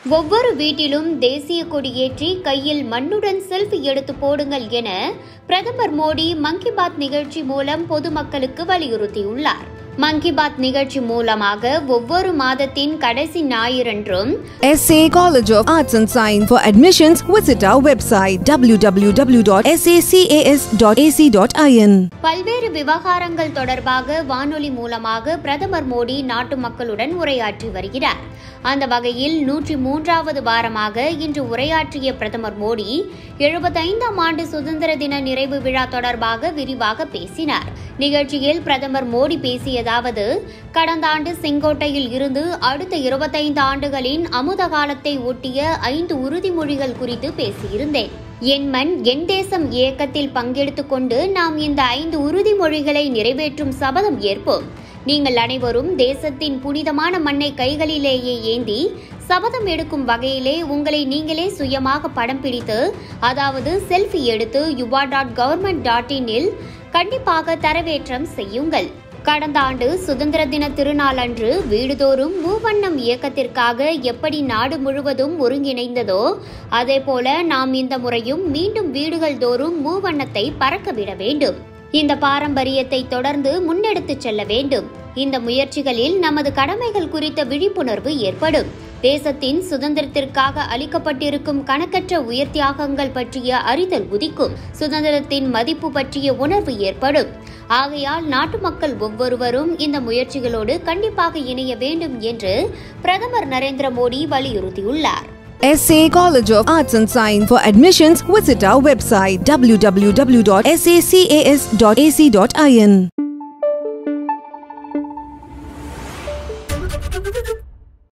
ஒவ்வொரு வீட்டிலும் தேசிய கொடியேற்றி கையில் மண்ணுடன் செல்ஃபி எடுத்து போடுங்கள் என பிரதமர் மோடி மன் கி பாத் நிகழ்ச்சி மூலம் பொதுமக்களுக்கு வலியுறுத்தியுள்ளார் மன் கி பாத் நிகழ்ச்சி மூலமாக ஒவ்வொரு மாதத்தின் கடைசி ஞாயிறன்றும் SA College of Arts and Science. For admissions, visit our website www.sacas.ac.in. பல்வேறு விவகாரங்கள் தொடர்பாக வானொலி மூலமாக பிரதமர் மோடி நாட்டு மக்களுடன் உரையாற்றி வருகிறார் அந்த வகையில் நூற்றி மூன்றாவது வாரமாக இன்று உரையாற்றிய பிரதமர் மோடி எழுபத்தைந்தாம் ஆண்டு சுதந்திர தின நிறைவு விழா தொடர்பாக விரிவாக பேசினார் நிகழ்ச்சியில் பிரதமர் மோடி பேசியதாவது கடந்த ஆண்டு செங்கோட்டையில் இருந்து அடுத்த இருபத்தைந்து ஆண்டுகளின் அமுத காலத்தை ஒட்டிய ஐந்து உறுதிமொழிகள் குறித்து பேசியிருந்தேன் என் மண் என் தேசம் இயக்கத்தில் பங்கெடுத்துக் கொண்டு நாம் இந்த ஐந்து உறுதிமொழிகளை நிறைவேற்றும் சபதம் ஏற்போம் நீங்கள் அனைவரும் தேசத்தின் புனிதமான மண்ணை கைகளிலேயே ஏந்தி சபதம் எடுக்கும் வகையிலே உங்களை நீங்களே சுயமாக படம் பிடித்து அதாவது செல்ஃபி எடுத்து யுவா டாட் கவர்மெண்ட் டாட் இனில் கண்டிப்பாக தரவேற்றம் செய்யுங்கள் கடந்த ஆண்டு சுதந்திர தின திருநாள் அன்று வீடுதோறும் மூவண்ணம் இயக்கத்திற்காக எப்படி நாடு முழுவதும் ஒருங்கிணைந்ததோ அதேபோல நாம் இந்த முறையும் மீண்டும் வீடுகள் தோறும் மூவண்ணத்தை பறக்கவிட வேண்டும் இந்த பாரம்பரியத்தை தொடர்ந்து முன்னெடுத்துச் செல்ல வேண்டும் இந்த முயற்சிகளில் நமது கடமைகள் குறித்த விழிப்புணர்வு ஏற்படும் தேசத்தின் சுதந்திரத்திற்காக அளிக்கப்பட்டிருக்கும் கணக்கற்ற உயிர் தியாகங்கள் பற்றிய அறிதல் உதிக்கும் சுதந்திரத்தின் மதிப்பு பற்றிய உணர்வு ஏற்படும் ஆகையால் நாட்டு மக்கள் ஒவ்வொருவரும் இந்த முயற்சிகளோடு கண்டிப்பாக இணைய வேண்டும் என்று பிரதமர் நரேந்திர மோடி வலியுறுத்தியுள்ளார் SA College of Arts and Science. For admissions, visit our website www.sacas.ac.in.